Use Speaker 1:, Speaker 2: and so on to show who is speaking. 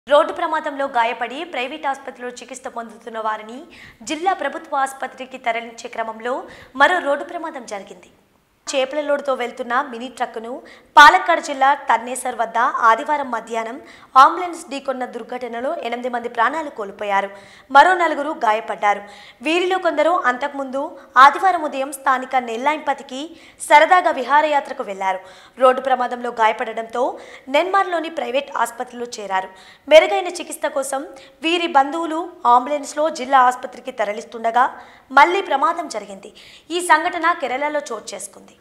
Speaker 1: road ప్రమాదంలో గాయపడి private ఆసుపత్రిలో చికిత్స పొందుతున్న వారిని జిల్లా ప్రభుత్వ ఆసుపత్రికి తరలించే క్రమంలో మరో రోడ్డు ప్రమాదం జరిగింది చేపల లోడుతో వెళ్తున్న మినీ ట్రక్కును పాలక్కాడ్ జిల్లా తన్నేసర్ వద్ద ఆదివారం మధ్యాహ్నం అంబులెన్స్ ఢీకొన్న దుర్ఘటనలో ఎనిమిది మంది ప్రాణాలు కోల్పోయారు మరో నలుగురు గాయపడ్డారు వీరిలో కొందరు అంతకుముందు ఆదివారం ఉదయం స్థానిక నెల్లాయింపతికి సరదాగా విహారయాత్రకు వెళ్లారు రోడ్డు ప్రమాదంలో గాయపడడంతో నెన్మార్లోని ప్రైవేట్ ఆసుపత్రిలో చేరారు మెరుగైన చికిత్స కోసం వీరి బంధువులు అంబులెన్స్లో జిల్లా ఆసుపత్రికి తరలిస్తుండగా మళ్లీ ప్రమాదం జరిగింది ఈ సంఘటన కేరళలో చోటు చేసుకుంది